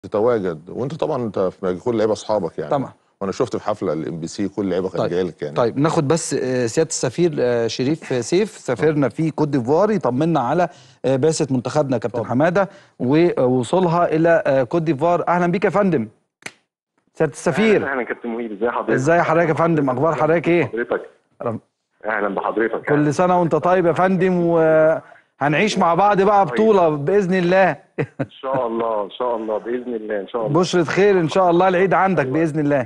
تتواجد وانت طبعا انت في كل لعيبه اصحابك يعني طبعا. وانا شفت في حفله الام بي سي كل لعيبه كانت طيب. جايه لك يعني طيب ناخد بس آه، سياده السفير آه، شريف سيف سفيرنا في كوت ديفوار يطمنا على آه، بعثه منتخبنا كابتن حماده ووصولها الى آه، كوت ديفوار اهلا بيك يا فندم سياده السفير اهلا كابتن مهيب ازي حضرتك ازاي حضرتك يا فندم اخبار حضرتك ايه حضرتك رب- اهلا بحضرتك كل سنه وانت طيب يا فندم وهنعيش مع بعض بقى بطوله باذن الله ان شاء الله ان شاء الله باذن الله ان شاء الله بشرة خير ان شاء الله العيد عندك باذن الله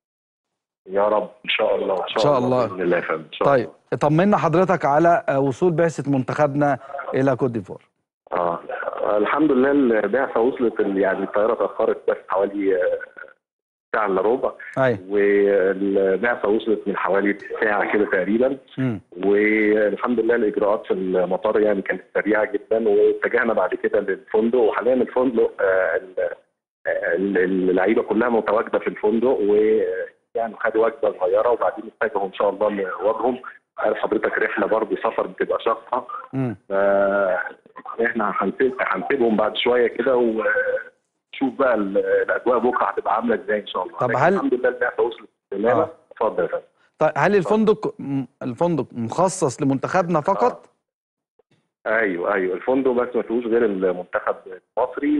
يا رب ان شاء الله ان إن شاء الله. باذن الله يا فندم ان شاء طيب الله طمنا حضرتك على آه، وصول بعثه منتخبنا الى كوت ديفوار اه الحمد لله البعثه وصلت ال- يعني الطياره اتاخرت بس حوالي آه، ساعه الا ربع ايوه والبعثه وصلت من حوالي ساعه كده تقريبا مم. والحمد لله الاجراءات في المطار يعني كانت سريعه جدا واتجهنا بعد كده للفندق وحاليا الفندق آه، ال- آه، ال- اللعيبه كلها متواجده في الفندق ويعني خدوا وجبه صغيره وبعدين اتجهوا ان شاء الله لوجههم عارف حضرتك رحله برضه سفر بتبقى شاقه مم. فاحنا هنسيب هنسيبهم بعد شويه كده ونشوف بقى ال- الاجواء بكره هتبقى عامله ازاي ان شاء الله طب لكن هل- الحمد لله البعثه وصلت سلامه آه. اتفضل يا فندم طيب هل الفندق م- الفندق مخصص لمنتخبنا فقط؟ ايوه ايوه الفندق بس ما فيهوش غير المنتخب المصري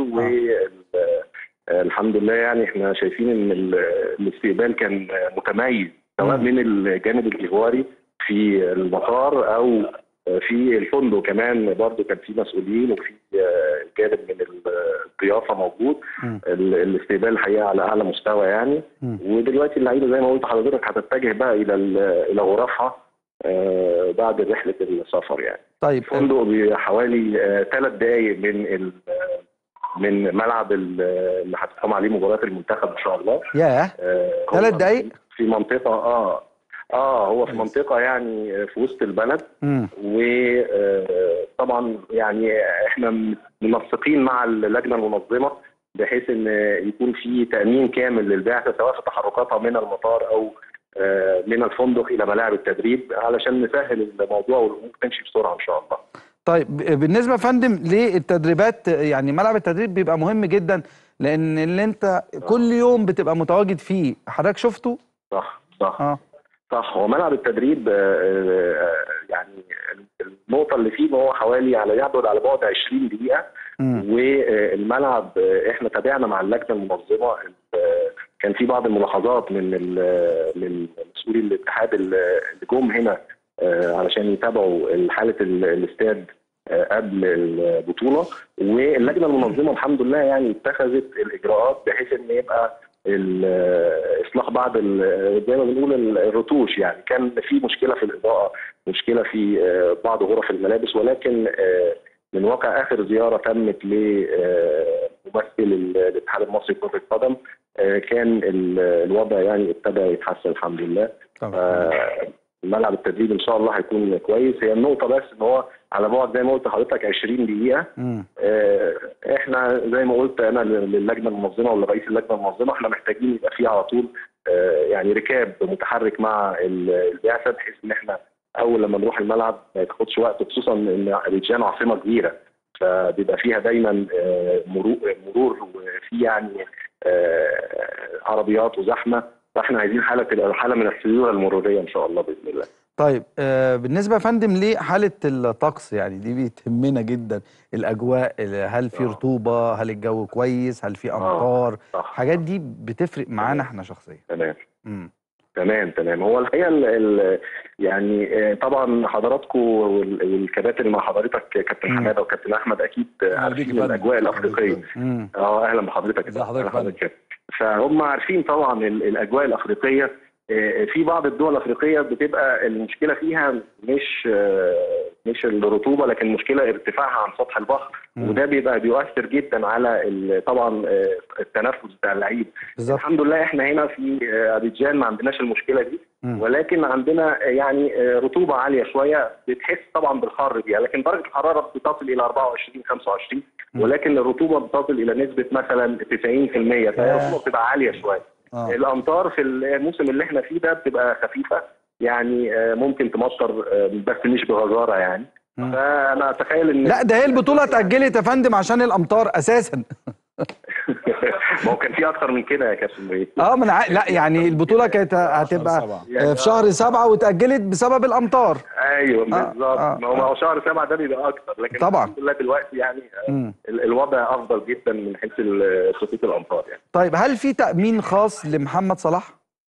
والحمد لله يعني احنا شايفين ان ال- الاستقبال كان متميز سواء مم. من الجانب الايجواري في المطار او في الفندق كمان برضو كان في مسؤولين وفي جانب من الضيافه موجود مم. ال- الاستقبال الحقيقه على اعلى مستوى يعني مم. ودلوقتي اللعيبه زي ما قلت لحضرتك هتتجه بقى الى ال- الى غرفها آه، بعد رحله السفر يعني طيب فندق بحوالي ثلاث دقائق من ال- آه، من ملعب ال- اللي هتقام عليه مباراه المنتخب ان شاء الله ياه آه، ثلاث هو دقايق؟ في منطقه اه اه هو في منطقه يعني في وسط البلد مم. وطبعا يعني احنا منسقين مع اللجنه المنظمه بحيث ان يكون في تامين كامل للبعثه سواء في تحركاتها من المطار او آه، من الفندق الى ملاعب التدريب علشان نسهل الموضوع والامور تمشي بسرعه ان شاء الله. طيب ب- بالنسبه يا فندم للتدريبات يعني ملعب التدريب بيبقى مهم جدا لان اللي انت كل يوم بتبقى متواجد فيه حضرتك شفته؟ صح صح اه صح هو ملعب التدريب آه، آه، يعني النقطه اللي فيه هو حوالي على يعبد على بعد 20 دقيقه مم. والملعب آه، احنا تابعنا مع اللجنه المنظمه آه، كان في بعض الملاحظات من ال- من مسؤولي الاتحاد اللي جم هنا آه، علشان يتابعوا حاله ال- الاستاد آه، قبل البطوله واللجنه المنظمه الحمد لله يعني اتخذت الاجراءات بحيث ان يبقى ال- اصلاح بعض ال- زي ما بنقول ال- الرتوش يعني كان في مشكله في الاضاءه مشكله في آه، بعض غرف الملابس ولكن آه، من واقع اخر زياره تمت لممثل الاتحاد المصري لكره القدم آه، كان ال- الوضع يعني ابتدى يتحسن الحمد لله طبعا آه، ملعب التدريب ان شاء الله هيكون كويس هي النقطه بس ان هو على بعد زي ما قلت لحضرتك 20 دقيقه مم. آه، احنا زي ما قلت انا للجنه المنظمه ولرئيس اللجنه المنظمه احنا محتاجين يبقى في على طول آه، يعني ركاب متحرك مع ال- البعثه بحيث ان احنا اول لما نروح الملعب ما ياخدش وقت خصوصا ان ابيجان عاصمه كبيره فبيبقى فيها دايما آه، مرور مرور وفي يعني آه، عربيات وزحمه فاحنا عايزين حاله تبقى حاله من السيوله المروريه ان شاء الله باذن الله طيب آه بالنسبه يا فندم لحاله الطقس يعني دي بتهمنا جدا الاجواء هل في آه. رطوبه هل الجو كويس هل في امطار صح الحاجات دي بتفرق معانا احنا شخصيا تمام مم. تمام تمام هو الحقيقه ال ال يعني آه، طبعا حضراتكم وال- والكباتن اللي مع حضرتك كابتن مم. حماده وكابتن احمد اكيد آه، أهلا بيك عارفين يا فندم. الاجواء الافريقيه مم. اه اهلا بحضرتك ازي حضرتك أهلا يا فندم؟ فهم عارفين طبعا ال- الاجواء الافريقيه آه، في بعض الدول الافريقيه بتبقى المشكله فيها مش آه، مش الرطوبه لكن المشكله ارتفاعها عن سطح البحر مم. وده بيبقى بيؤثر جدا على ال- طبعا آه، التنفس بتاع اللعيب بالظبط الحمد لله احنا هنا في آه، ابيجان ما عندناش المشكله دي مم. ولكن عندنا آه، يعني آه، رطوبه عاليه شويه بتحس طبعا بالحر بيها لكن درجه الحراره بتصل الى 24 25 مم. ولكن الرطوبه بتصل الى نسبه مثلا 90% فهي ياه. الرطوبه بتبقى عاليه شويه اه الامطار في الموسم اللي احنا فيه ده بتبقى خفيفه يعني آه، ممكن تمطر آه، بس مش بغزاره يعني مم. فانا اتخيل ان لا ده هي البطوله اتاجلت يا فندم عشان الامطار اساسا ما هو كان في اكتر من كده يا كابتن إبراهيم. اه من ع... لا يعني البطوله كانت هتبقى سبعة. آه، في شهر سبعة واتاجلت بسبب الامطار ايوه آه، بالظبط آه، ما هو ما هو شهر سبعه ده بيبقى اكتر لكن طبعاً. الحمد لله دلوقتي يعني آه، مم. ال- الوضع افضل جدا من حيث ال- خطوط الامطار يعني طيب هل في تامين خاص لمحمد صلاح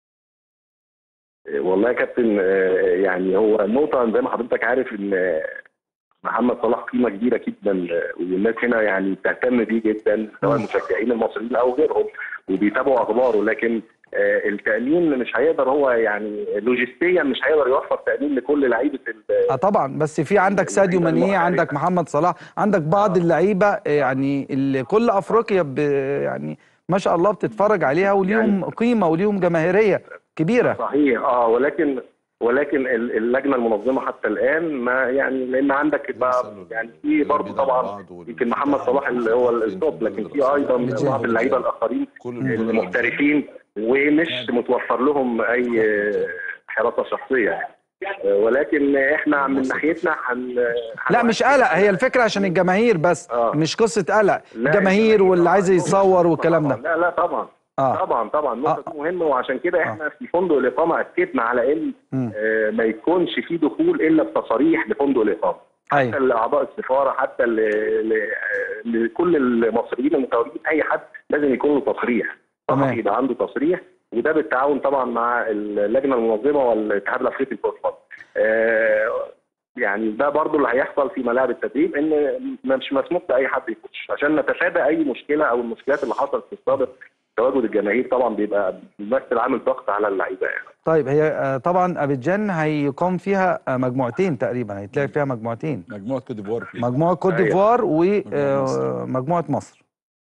والله يا كابتن آه، يعني هو النقطة زي ما حضرتك عارف إن آه، محمد صلاح قيمة كبيرة جدا آه، والناس هنا يعني بتهتم بيه جدا سواء المشجعين المصريين أو غيرهم وبيتابعوا أخباره لكن آه، التأمين مش هيقدر هو يعني لوجستيا مش هيقدر يوفر تأمين لكل لعيبة ال- اه طبعا بس في عندك ساديو اللعيبة ماني المحترفة. عندك محمد صلاح عندك بعض اللعيبه آه، يعني اللي كل افريقيا ب... يعني ما شاء الله بتتفرج عليها وليهم قيمه وليهم جماهيريه كبيره صحيح اه ولكن ولكن ال- اللجنه المنظمه حتى الان ما يعني لان عندك بقى يعني في برضه طبعا يمكن محمد صلاح اللي هو الستوب لكن في ايضا بعض اللعيبه الاخرين المحترفين ومش متوفر لهم اي آه، حراسه شخصيه يعني آه، ولكن احنا من ناحيتنا هن لا مش قلق هي الفكره عشان الجماهير بس آه. مش قصه قلق لا، الجماهير واللي عايز يتصور والكلام ده لا لا طبعا اه طبعا طبعا النقطه آه. دي مهمه وعشان كده احنا في فندق الاقامه اكدنا على ان مم. آه، ما يكونش في دخول الا بتصاريح لفندق الاقامه حتى ايوه لاعضاء السفاره حتى ل... ل... آه، لكل المصريين المتواجدين اي حد لازم يكون له تصريح تمام. فقط يبقى عنده تصريح وده بالتعاون طبعا مع اللجنه المنظمه والاتحاد الافريقي لكره القدم آه، يعني ده برضو اللي هيحصل في ملاعب التدريب ان مش مسموح لاي حد يخش عشان نتفادى اي مشكله او المشكلات اللي حصلت في السابق تواجد الجماهير طبعا بيبقى بيمثل عامل ضغط على اللعيبه يعني. طيب هي آه، طبعا ابيجان هيقام فيها آه، مجموعتين تقريبا هيتلعب فيها مجموعتين مجموعه كوت ديفوار فيه مجموعه كوت أيوة. ديفوار مصر. ومجموعه مصر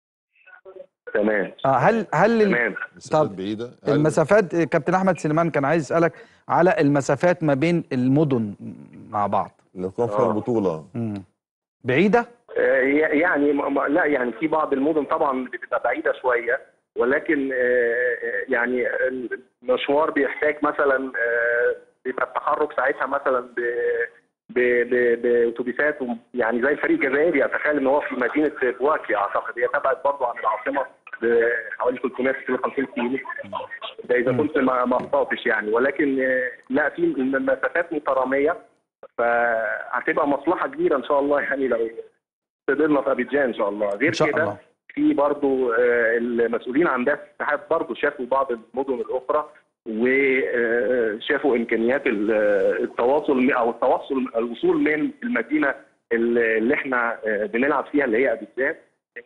تمام آه، هل هل ال- تمام مسافات طب بعيده هل- المسافات آه، كابتن احمد سليمان كان عايز يسالك على المسافات ما بين المدن مع بعض اللي يكون فيها آه. البطوله مم. بعيده آه، يعني م- م- لا يعني في بعض المدن طبعا بتبقى بعيده شويه ولكن آه، آه، يعني المشوار بيحتاج مثلا آه، بيبقى التحرك ساعتها مثلا ب ب- ب- باتوبيسات و- يعني زي الفريق الجزائري اتخيل ان هو في مدينه بواكي اعتقد هي تبعد برضه عن العاصمه بحوالي 356 كيلو ده اذا كنت ما ما اخطاتش يعني ولكن آه، لا في المسافات متراميه فهتبقى مصلحه كبيره ان شاء الله يعني لو فضلنا في ابيجان ان شاء الله غير ان شاء كده الله في برضو آه، المسؤولين عن ده الاتحاد برضو شافوا بعض المدن الاخرى وشافوا امكانيات ال- التواصل او التوصل الوصول من المدينه اللي اللي احنا آه، بنلعب فيها اللي هي ابيجان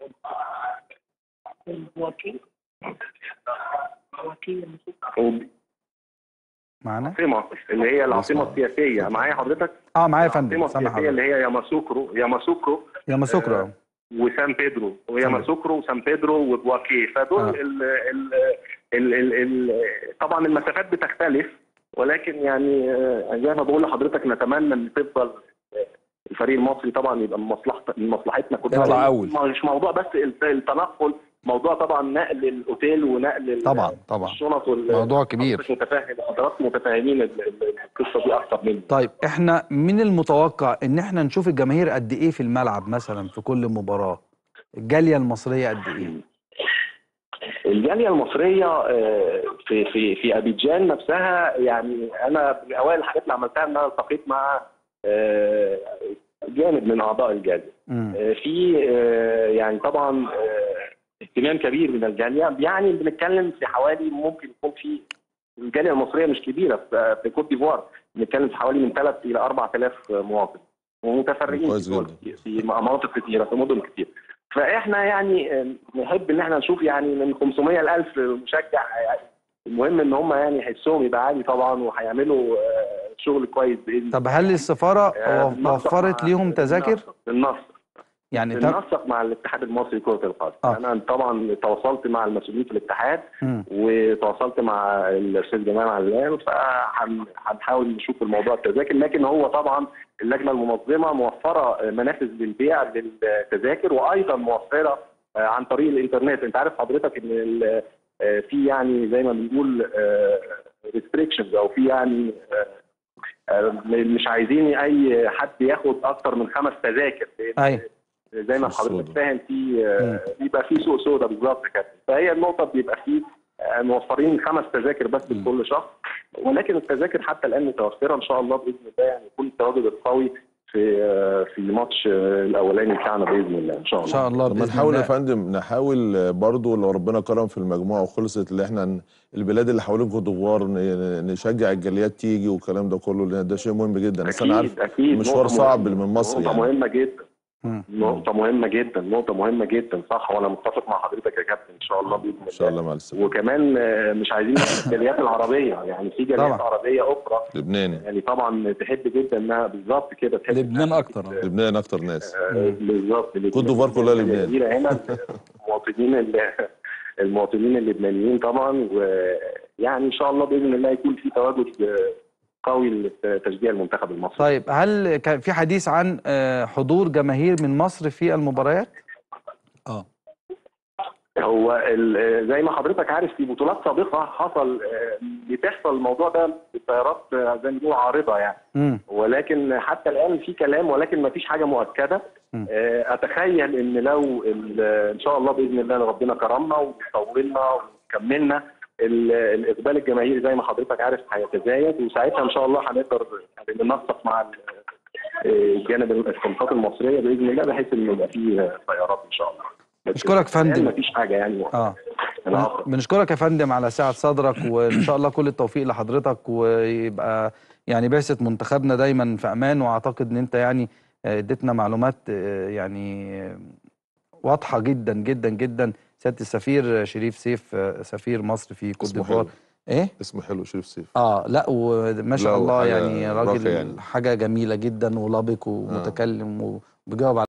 معانا والعاصمه اللي هي العاصمه السياسيه معايا حضرتك اه معايا يا فندم العاصمه سامع السياسيه حضرتك اللي هي ياماسوكرو ياماسوكرو يا مسكرة آه، وسان بيدرو وياماسوكرو وسان بيدرو وبواكيه فدول آه. ال ال ال ال ال طبعا المسافات بتختلف ولكن يعني آه، زي ما بقول لحضرتك نتمنى ان تفضل آه، الفريق المصري طبعا يبقى من مصلحه من مصلحتنا كلنا يطلع أول. ما- مش موضوع بس الت- التنقل موضوع طبعا نقل الاوتيل ونقل ال- طبعا طبعا الشنط وال- موضوع كبير. حضرتك متفاهم حضراتكم متفاهمين ال- ال- القصه دي اكتر مني طيب احنا من المتوقع ان احنا نشوف الجماهير قد ايه في الملعب مثلا في كل مباراة الجالية المصرية قد ايه الجاليه المصريه آه، في في في ابيجان نفسها يعني انا من اوائل الحاجات اللي عملتها ان انا التقيت مع آه، جانب من اعضاء الجاليه مم. آه، في آه، يعني طبعا آه، اهتمام كبير من الجاليه يعني بنتكلم في حوالي ممكن يكون في الجاليه المصريه مش كبيره في في كوت ديفوار بنتكلم في حوالي من 3 الى 4000 مواطن ومتفرقين كويس في دول جدا. كتير، في مناطق كثيره في مدن كتير فاحنا يعني آه، نحب ان احنا نشوف يعني من 500 ل 1000 مشجع يعني المهم ان هم يعني حسهم يبقى عالي طبعا وهيعملوا آه، شغل كويس باذن طب هل السفارة آه، و- بننسق وفرت مع- ليهم تذاكر بننسق- بننسق يعني طب بننسق مع الاتحاد المصري لكره القدم آه. انا طبعا تواصلت مع المسؤولين في الاتحاد مم. وتواصلت مع الاستاذ جمال علام فهنحاول نشوف الموضوع التذاكر لكن هو طبعا اللجنه المنظمه موفره منافذ للبيع للتذاكر وايضا موفره آه، عن طريق الانترنت انت عارف حضرتك ان ال- آه، في يعني زي ما بنقول ريستريكشنز او في يعني آه، آه، مش عايزين اي حد ياخد اكتر من خمس تذاكر لأن ايوه زي ما سوق حضرتك سودا. فاهم في آه، بيبقى في سوق سودا بالظبط كده فهي النقطه بيبقى في آه، موفرين خمس تذاكر بس لكل شخص ولكن التذاكر حتى الان متوفره ان شاء الله باذن الله يعني يكون التواجد القوي في آه، في ماتش آه، الاولاني بتاعنا باذن الله ان شاء ان الله شاء الله طب ما باذن نحاول يا الله فندم نحاول برضو لو ربنا كرم في المجموعه وخلصت اللي احنا ن- البلاد اللي حوالين كوت ديفوار ن- نشجع الجاليات تيجي والكلام ده كله لان ده شيء مهم جدا بس انا عارف اكيد اكيد مشوار نقطة صعب مهمة. من مصر نقطه يعني مهمه جدا مم. نقطه مهمه جدا نقطه مهمه جدا صح وانا متفق مع حضرتك يا كابتن ان شاء الله باذن الله ان شاء الله مع السلامه وكمان آه، مش عايزين ننسى الجاليات العربيه يعني في جاليات طبعا. عربيه اخرى لبنان يعني طبعا تحب جدا انها بالظبط كده تحب لبنان إنها اكتر آه. لبنان اكتر ناس آه، بالظبط كوت ديفوار كلها لبنان. كبيره هنا المواطنين ال- المواطنين اللبنانيين طبعا ويعني ان شاء الله باذن الله يكون في تواجد آه، قوي لتشجيع المنتخب المصري طيب هل كان في حديث عن آه، حضور جماهير من مصر في المباريات؟ اه هو ال- زي ما حضرتك عارف في بطولات سابقه حصل آه، بتحصل الموضوع ده بالطيارات آه، زي ما بنقول عارضه يعني امم ولكن حتى الان في كلام ولكن ما فيش حاجه مؤكده مم. آه، اتخيل ان لو ال- ان شاء الله باذن الله لو ربنا كرمنا وطولنا وكملنا ال- الاقبال الجماهيري زي ما حضرتك عارف هيتزايد وساعتها ان شاء الله هنقدر يعني ننسق مع ال- آه، الجانب السلطات المصريه باذن الله بحيث ان يبقى فيه طيارات ان شاء الله بس أشكرك فندم. ما فيش حاجه يعني اه أنا أفضل. بنشكرك يا فندم على سعة صدرك وان شاء الله كل التوفيق لحضرتك ويبقى يعني بعثة منتخبنا دايما في امان واعتقد ان انت يعني آه، اديتنا معلومات آه، يعني آه، واضحة جدا جدا جدا سيادة السفير شريف سيف آه، سفير مصر في كوت اسمه ديفوار حلو ايه؟ اسمه حلو شريف سيف اه لا وما شاء لا، الله وحاجة يعني راجل راقي يعني. حاجة جميلة جدا ولبق ومتكلم وبيجاوب على